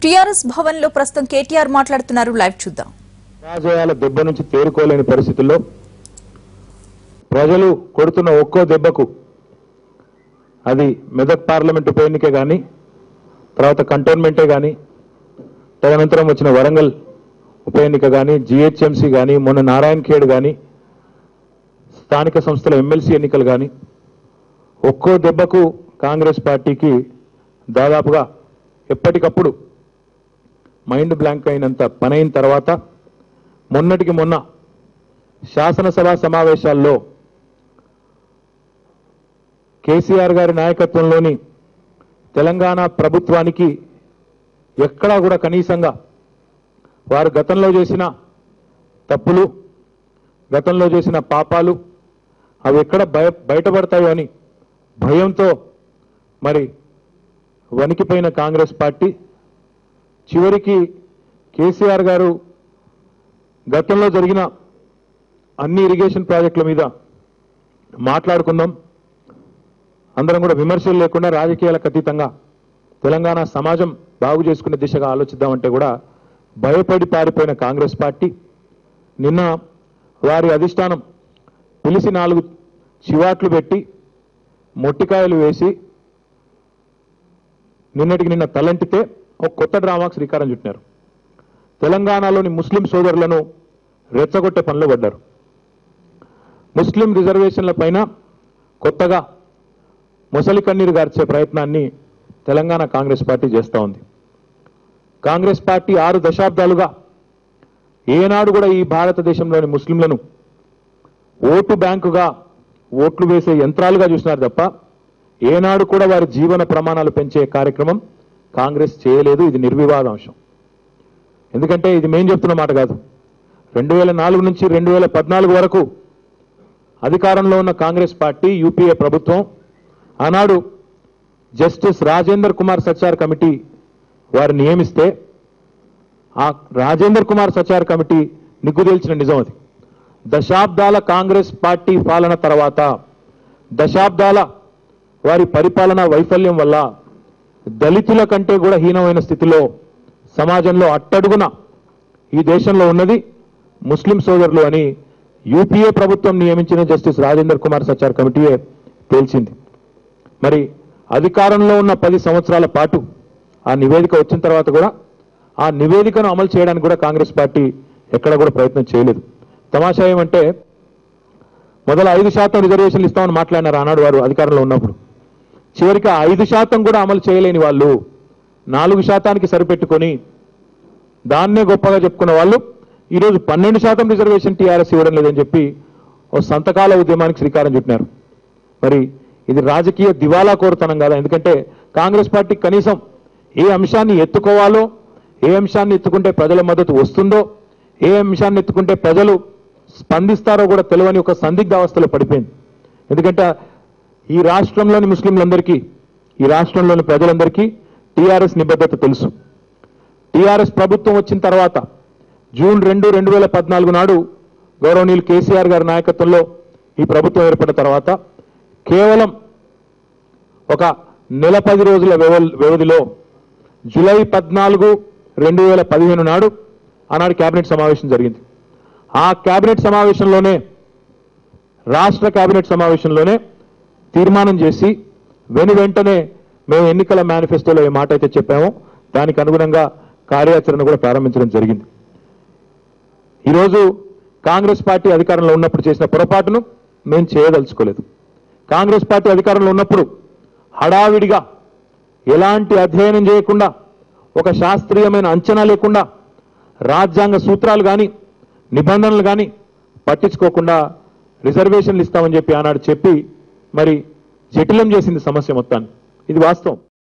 TRS Bhavan లో ప్రస్తుతం కేటీఆర్ మాట్లాడుతున్నారు లైవ్ చూద్దాం పరాజయాల దెబ్బ నుంచి తేరుకోలేని పరిస్థితుల్లో ప్రజలు కొడుతున్న ఒక్కో దెబ్బకు అది మెదక్ పార్లమెంట్ ఉప ఎన్నికే కానీ తర్వాత కంటోన్మెంటే కానీ తదనంతరం వచ్చిన వరంగల్ ఉప ఎన్నిక కానీ జిహెచ్ఎంసీ కానీ మొన్న నారాయణ ఖేడ్ కానీ స్థానిక సంస్థల ఎమ్మెల్సీ ఎన్నికలు కానీ ఒక్కో దెబ్బకు కాంగ్రెస్ పార్టీకి దాదాపుగా ఎప్పటికప్పుడు మైండ్ బ్లాంక్ అయినంత పని అయిన తర్వాత మొన్నటికి మొన్న శాసనసభ సమావేశాల్లో కేసీఆర్ గారి నాయకత్వంలోని తెలంగాణ ప్రభుత్వానికి ఎక్కడా కూడా కనీసంగా వారు గతంలో చేసిన తప్పులు గతంలో చేసిన పాపాలు అవి ఎక్కడ భయ బయటపడతాయో అని భయంతో మరి వణికిపోయిన కాంగ్రెస్ పార్టీ చివరికి కేసీఆర్ గారు గతంలో జరిగిన అన్ని ఇరిగేషన్ ప్రాజెక్టుల మీద మాట్లాడుకుందాం అందరం కూడా విమర్శలు లేకుండా రాజకీయాలకు అతీతంగా తెలంగాణ సమాజం బాగు చేసుకునే దిశగా ఆలోచిద్దామంటే కూడా భయపడి పారిపోయిన కాంగ్రెస్ పార్టీ నిన్న వారి అధిష్టానం పిలిచి నాలుగు చివాట్లు పెట్టి మొట్టికాయలు వేసి నిన్నటికి నిన్న తలంటితే ఒక కొత్త డ్రామాకు శ్రీకారం చుట్టినారు తెలంగాణలోని ముస్లిం సోదరులను రెచ్చగొట్టే పనిలో పడ్డారు ముస్లిం రిజర్వేషన్ల పైన కొత్తగా ముసలి కన్నీరు గార్చే ప్రయత్నాన్ని తెలంగాణ కాంగ్రెస్ పార్టీ చేస్తూ ఉంది కాంగ్రెస్ పార్టీ ఆరు దశాబ్దాలుగా ఏనాడు కూడా ఈ భారతదేశంలోని ముస్లింలను ఓటు బ్యాంకుగా ఓట్లు వేసే యంత్రాలుగా చూసినారు తప్ప ఏనాడు కూడా వారి జీవన ప్రమాణాలు పెంచే కార్యక్రమం కాంగ్రెస్ చేయలేదు ఇది నిర్వివాద అంశం ఎందుకంటే ఇది మేం చెప్తున్న మాట కాదు రెండు వేల నాలుగు నుంచి రెండు వేల పద్నాలుగు వరకు అధికారంలో ఉన్న కాంగ్రెస్ పార్టీ యూపీఏ ప్రభుత్వం ఆనాడు జస్టిస్ రాజేందర్ కుమార్ సచార్ కమిటీ వారు నియమిస్తే ఆ రాజేందర్ కుమార్ సచార్ కమిటీ నిగ్గుదేల్చిన నిజం అది దశాబ్దాల కాంగ్రెస్ పార్టీ పాలన తర్వాత దశాబ్దాల వారి పరిపాలన వైఫల్యం వల్ల దళితుల కంటే కూడా హీనమైన స్థితిలో సమాజంలో అట్టడుగున ఈ దేశంలో ఉన్నది ముస్లిం సోదరులు అని యూపీఏ ప్రభుత్వం నియమించిన జస్టిస్ రాజేందర్ కుమార్ సచార్ కమిటీయే తేల్చింది మరి అధికారంలో ఉన్న పది సంవత్సరాల పాటు ఆ నివేదిక వచ్చిన తర్వాత కూడా ఆ నివేదికను అమలు చేయడానికి కూడా కాంగ్రెస్ పార్టీ ఎక్కడ కూడా ప్రయత్నం చేయలేదు తమాషా ఏమంటే మొదల ఐదు శాతం రిజర్వేషన్లు ఇస్తామని మాట్లాడినారు ఆనాడు వారు అధికారంలో ఉన్నప్పుడు చివరికి ఆ ఐదు శాతం కూడా అమలు చేయలేని వాళ్ళు నాలుగు శాతానికి సరిపెట్టుకొని దాన్నే గొప్పగా చెప్పుకున్న వాళ్ళు ఈరోజు పన్నెండు శాతం రిజర్వేషన్ టీఆర్ఎస్ ఇవ్వడం లేదని చెప్పి ఓ సంతకాల ఉద్యమానికి శ్రీకారం చుట్టినారు మరి ఇది రాజకీయ దివాలా కోరుతనం కదా ఎందుకంటే కాంగ్రెస్ పార్టీ కనీసం ఏ అంశాన్ని ఎత్తుకోవాలో ఏ అంశాన్ని ఎత్తుకుంటే ప్రజల మద్దతు వస్తుందో ఏ అంశాన్ని ఎత్తుకుంటే ప్రజలు స్పందిస్తారో కూడా తెలియని ఒక సందిగ్ధ అవస్థలో పడిపోయింది ఎందుకంటే ఈ రాష్ట్రంలోని ముస్లింలందరికీ ఈ రాష్ట్రంలోని ప్రజలందరికీ టీఆర్ఎస్ నిబద్ధత తెలుసు టీఆర్ఎస్ ప్రభుత్వం వచ్చిన తర్వాత జూన్ రెండు రెండు వేల పద్నాలుగు నాడు గౌరవనీయులు కేసీఆర్ గారి నాయకత్వంలో ఈ ప్రభుత్వం ఏర్పడిన తర్వాత కేవలం ఒక నెల పది రోజుల వ్యవ- వ్యవధిలో జూలై పద్నాలుగు రెండు వేల పదిహేను నాడు ఆనాడు కేబినెట్ సమావేశం జరిగింది ఆ కేబినెట్ సమావేశంలోనే రాష్ట్ర కేబినెట్ సమావేశంలోనే తీర్మానం చేసి వెను వెంటనే మేము ఎన్నికల మేనిఫెస్టోలో ఏ మాట అయితే చెప్పామో దానికి అనుగుణంగా కార్యాచరణ కూడా ప్రారంభించడం జరిగింది ఈరోజు కాంగ్రెస్ పార్టీ అధికారంలో ఉన్నప్పుడు చేసిన పొరపాటును మేము చేయదలుచుకోలేదు కాంగ్రెస్ పార్టీ అధికారంలో ఉన్నప్పుడు హడావిడిగా ఎలాంటి అధ్యయనం చేయకుండా ఒక శాస్త్రీయమైన అంచనా లేకుండా రాజ్యాంగ సూత్రాలు కానీ నిబంధనలు కానీ పట్టించుకోకుండా రిజర్వేషన్లు ఇస్తామని చెప్పి ఆనాడు చెప్పి మరి జటిలం చేసింది సమస్య మొత్తాన్ని ఇది వాస్తవం